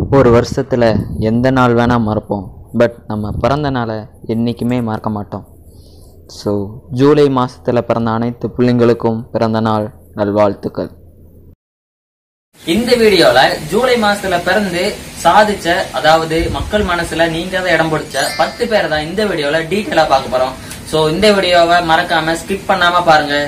ஒரு வருஷத்தில் எந்த நாள் வேணால் மறப்போம் பட் நம்ம பிறந்த நாளை என்றைக்குமே மறக்க மாட்டோம் ஸோ ஜூலை மாதத்தில் பிறந்த அனைத்து பிள்ளைங்களுக்கும் பிறந்த நாள் நல்வாழ்த்துக்கள் இந்த வீடியோல ஜூலை மாசத்துல பிறந்து சாதிச்ச அதாவது மக்கள் மனசுல நீங்காத இடம் பிடிச்ச பத்து பேரை தான் இந்த வீடியோல டீட்டெயிலா பார்க்க போறோம் சோ இந்த வீடியோவை மறக்காம ஸ்கிப் பண்ணாம பாருங்க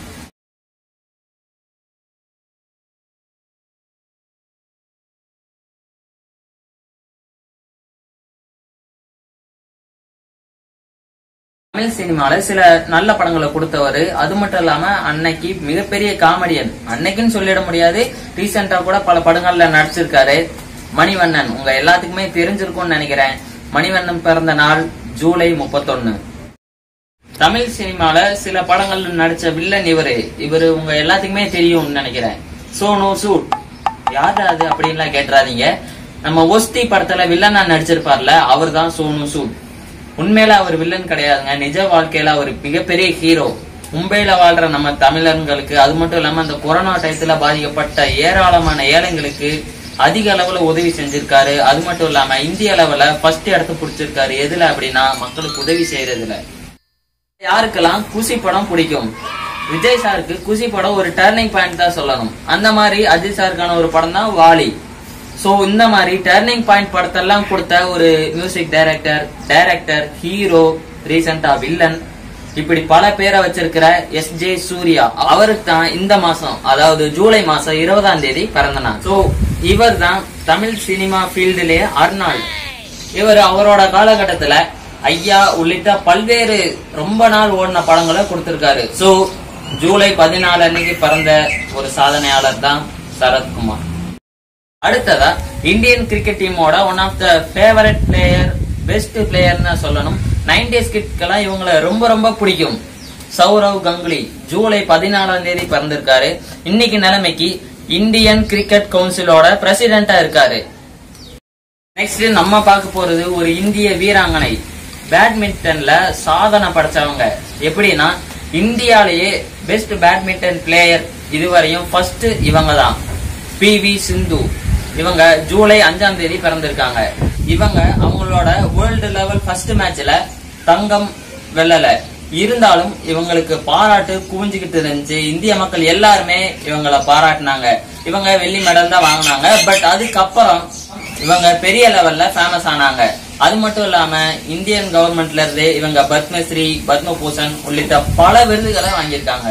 தமிழ் சினிமால சில நல்ல படங்களை கொடுத்தவர் அது மட்டும் இல்லாம அன்னைக்கு மிகப்பெரிய காமெடியன் அன்னைக்குன்னு சொல்லிட முடியாது ரீசெண்டா கூட பல படங்கள்ல நடிச்சிருக்காரு மணிவண்ணன் உங்க எல்லாத்துக்குமே தெரிஞ்சிருக்கும்னு நினைக்கிறேன் மணிவண்ணன் பிறந்த நாள் ஜூலை முப்பத்தொன்னு தமிழ் சினிமால சில படங்கள்ல நடிச்ச வில்லன் இவரு இவரு உங்க எல்லாத்துக்குமே தெரியும்னு நினைக்கிறேன் சோனு சூட் யாரு அது அப்படின்லாம் கேட்டுறாதீங்க நம்ம ஒஸ்தி படத்துல வில்லனா நடிச்சிருப்பார்ல அவர் தான் சோனு சூட் உண்மையில அவர் வில்லன் கிடையாதுங்க நிஜ வாழ்க்கையில அவர் மிகப்பெரிய ஹீரோ மும்பையில வாழ்ற நம்ம தமிழர்களுக்கு அது மட்டும் இல்லாம அந்த கொரோனா டயத்துல பாதிக்கப்பட்ட ஏராளமான ஏழைங்களுக்கு அதிக அளவுல உதவி செஞ்சிருக்காரு அது மட்டும் இல்லாம இந்திய அளவுல ஃபர்ஸ்ட் இடத்த பிடிச்சிருக்காரு எதுல அப்படின்னா மக்களுக்கு உதவி செய்யறதுல யாருக்கெல்லாம் குசி படம் பிடிக்கும் விஜய் சாருக்கு குசி படம் ஒரு டர்னிங் பாயிண்ட் தான் சொல்லணும் அந்த மாதிரி அஜித் சாருக்கான ஒரு படம் தான் வாலி சோ இந்த மாதிரி டர்னிங் பாயிண்ட் படத்தெல்லாம் கொடுத்த ஒரு மியூசிக் டைரக்டர் டைரக்டர் ஹீரோ ரீசெண்டா வில்லன் இப்படி பல பேரை வச்சிருக்கிற எஸ் ஜே சூர்யா அவருக்கு தான் இந்த மாசம் அதாவது ஜூலை மாசம் இருபதாம் தேதி பிறந்த நாள் சோ இவர் தான் தமிழ் சினிமா ஃபீல்டுலயே அர்னால்ட் இவர் அவரோட காலகட்டத்துல ஐயா உள்ளிட்ட பல்வேறு ரொம்ப நாள் ஓடின படங்களை கொடுத்திருக்காரு சோ ஜூலை பதினாலு அன்னைக்கு பிறந்த ஒரு சாதனையாளர் தான் சரத்குமார் அடுத்ததா இந்தியன் கிரிக்கெட் டீமோட one of the favourite player best பிளேயர்னு சொல்லணும் நைன்டிஸ் கிட்கெல்லாம் இவங்கள ரொம்ப ரொம்ப பிடிக்கும் சௌரவ் கங்குலி ஜூலை பதினாலாம் தேதி பிறந்திருக்காரு இன்னைக்கு நிலைமைக்கு இந்தியன் கிரிக்கெட் கவுன்சிலோட பிரசிடென்டா இருக்காரு நெக்ஸ்ட் நம்ம பார்க்க போறது ஒரு இந்திய வீராங்கனை பேட்மிண்டன்ல சாதனை படைச்சவங்க எப்படின்னா இந்தியாலேயே பெஸ்ட் பேட்மிண்டன் பிளேயர் இதுவரையும் ஃபர்ஸ்ட் இவங்க தான் பி வி சிந்து இவங்க ஜூலை அஞ்சாம் தேதி பிறந்திருக்காங்க இவங்க அவங்களோட வேர்ல்டு லெவல் ஃபர்ஸ்ட் மேட்ச்ல தங்கம் வெல்லல இருந்தாலும் இவங்களுக்கு பாராட்டு குவிஞ்சுக்கிட்டு இருந்துச்சு இந்திய மக்கள் எல்லாருமே இவங்கள பாராட்டினாங்க இவங்க வெள்ளி மெடல் தான் வாங்கினாங்க பட் அதுக்கப்புறம் இவங்க பெரிய லெவல்ல ஃபேமஸ் ஆனாங்க அது மட்டும் இல்லாம இந்தியன் கவர்மெண்ட்ல இருந்து இவங்க பத்மஸ்ரீ பத்மபூஷன் உள்ளிட்ட பல விருதுகளை வாங்கியிருக்காங்க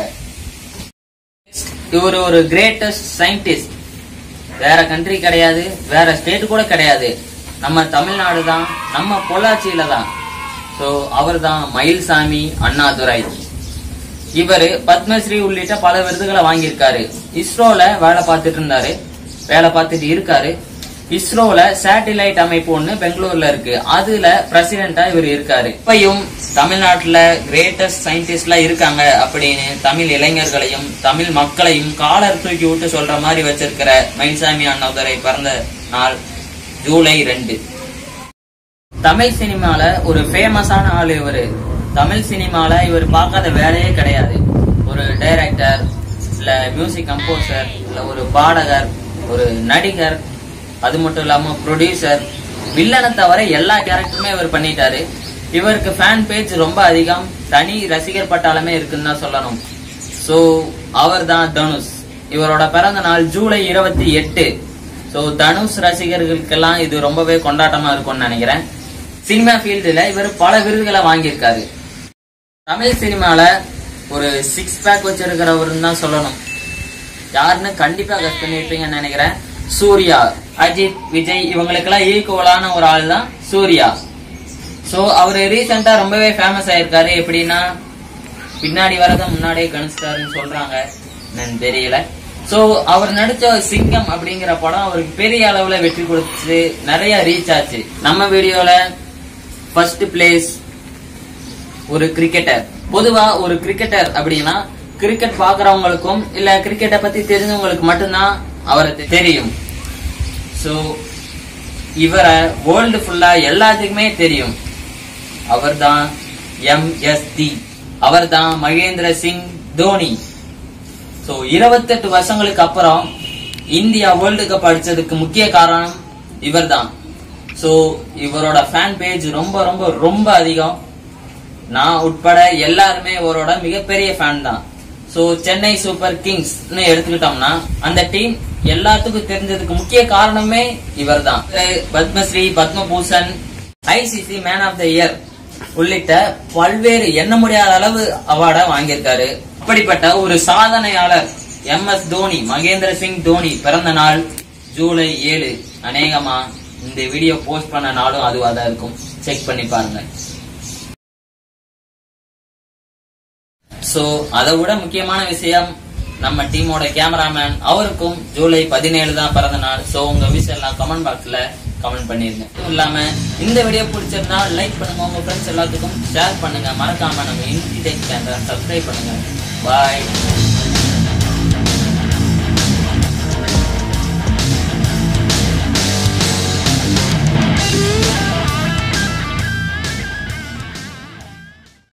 இவர் ஒரு கிரேட்டஸ்ட் சயின்டிஸ்ட் வேற கண்ட்ரி கிடையாது வேற ஸ்டேட் கூட கிடையாது நம்ம தமிழ்நாடு தான் நம்ம பொள்ளாச்சியில தான் ஸோ அவர் தான் மயில்சாமி அண்ணாதுரை இவர் பத்மஸ்ரீ உள்ளிட்ட பல விருதுகளை வாங்கியிருக்காரு இஸ்ரோல வேலை பார்த்துட்டு இருந்தாரு வேலை பார்த்துட்டு இருக்காரு இஸ்ரோல சேட்டிலைட் அமைப்பு ஒண்ணு பெங்களூர்ல இருக்கு அதுல பிரசிடென்டா இவர் இருக்காரு இப்பயும் தமிழ்நாட்டுல கிரேட்டஸ்ட் சயின்டிஸ்ட்லாம் இருக்காங்க அப்படின்னு தமிழ் இளைஞர்களையும் தமிழ் மக்களையும் காலர் தூக்கி விட்டு சொல்ற மாதிரி வச்சிருக்கிற மயில்சாமி அண்ணாதுரை பிறந்த நாள் ஜூலை ரெண்டு தமிழ் சினிமால ஒரு ஃபேமஸான ஆள் இவரு தமிழ் சினிமால இவர் பார்க்காத வேலையே கிடையாது ஒரு டைரக்டர் இல்ல மியூசிக் கம்போசர் இல்ல ஒரு பாடகர் ஒரு நடிகர் அது மட்டும் இல்லாம ப்ரொடியூசர் வில்லனை தவிர எல்லா கேரக்டருமே இவர் பண்ணிட்டாரு இவருக்கு ஃபேன் பேஜ் ரொம்ப அதிகம் தனி ரசிகர் பட்டாளமே இருக்குன்னு தான் சொல்லணும் ஸோ அவர் தான் தனுஷ் இவரோட பிறந்த நாள் ஜூலை இருபத்தி எட்டு ஸோ தனுஷ் ரசிகர்களுக்கெல்லாம் இது ரொம்பவே கொண்டாட்டமா இருக்கும்னு நினைக்கிறேன் சினிமா ஃபீல்டுல இவர் பல விருதுகளை வாங்கியிருக்காரு தமிழ் சினிமால ஒரு சிக்ஸ் பேக் வச்சிருக்கிறவருன்னு தான் சொல்லணும் யாருன்னு கண்டிப்பா கஸ் பண்ணிருப்பீங்கன்னு நினைக்கிறேன் சூர்யா அஜித் விஜய் இவங்களுக்கெல்லாம் ஈக்குவலான ஒரு ஆள் தான் சூர்யா சோ அவர் ரீசெண்டா ரொம்பவே ஃபேமஸ் ஆயிருக்காரு எப்படின்னா பின்னாடி வரத முன்னாடியே கணிச்சிட்டாருன்னு சொல்றாங்க என்னன்னு தெரியல சோ அவர் நடிச்ச சிங்கம் அப்படிங்கிற படம் அவருக்கு பெரிய அளவுல வெற்றி கொடுத்து நிறைய ரீச் ஆச்சு நம்ம வீடியோல ஃபர்ஸ்ட் பிளேஸ் ஒரு கிரிக்கெட்டர் பொதுவா ஒரு கிரிக்கெட்டர் அப்படின்னா கிரிக்கெட் பாக்குறவங்களுக்கும் இல்ல கிரிக்கெட்டை பத்தி தெரிஞ்சவங்களுக்கு மட்டும்தான் அவரை தெ- தெரியும் சோ இவரை வேர்ல்டு ஃபுல்லா எல்லாத்துக்குமே தெரியும் அவர்தான் எம்எஸ்டி அவர்தான் மகேந்திர சிங் தோனி சோ இருபத்தெட்டு வருஷங்களுக்கு அப்புறம் இந்தியா வேர்ல்டு கப் அடிச்சதுக்கு முக்கிய காரணம் இவர்தான் சோ இவரோட ஃபேன் பேஜ் ரொம்ப ரொம்ப ரொம்ப அதிகம் நான் உட்பட எல்லாருமே இவரோட மிகப்பெரிய ஃபேன் தான் சோ சென்னை சூப்பர் கிங்ஸ்னு எடுத்துக்கிட்டோம்னா அந்த டீம் எல்லாத்துக்கும் தெரிஞ்சதுக்கு முக்கிய காரணமே இவர்தான் Padma Shri Padma Bhushan ICC man of the year உள்ளிட்ட பல்வேறு எண்ண முடியாத அளவு அவார்டை வாங்கியிருக்காரு அப்படிப்பட்ட ஒரு சாதனையாளர் எம் எஸ் தோனி மகேந்திர சிங் தோனி பிறந்த நாள் ஜூலை ஏழு அநேகமா இந்த வீடியோ போஸ்ட் பண்ண நாளும் அதுவா தான் இருக்கும் செக் பண்ணி பாருங்க சோ அதை விட முக்கியமான விஷயம் நம்ம டீமோட கேமராமேன் அவருக்கும் ஜூலை பதினேழு தான் பிறந்த நாள் சோ உங்க விஷயம் எல்லாம் கமெண்ட் பாக்ஸ்ல கமெண்ட் பண்ணிருங்க அதுவும் இல்லாம இந்த வீடியோ பிடிச்சிருந்தா லைக் பண்ணுங்க உங்க ஃப்ரெண்ட்ஸ் எல்லாத்துக்கும் ஷேர் பண்ணுங்க மறக்காம நம்ம இன்டி டெக் சேனல் சப்ஸ்கிரைப் பண்ணுங்க பாய்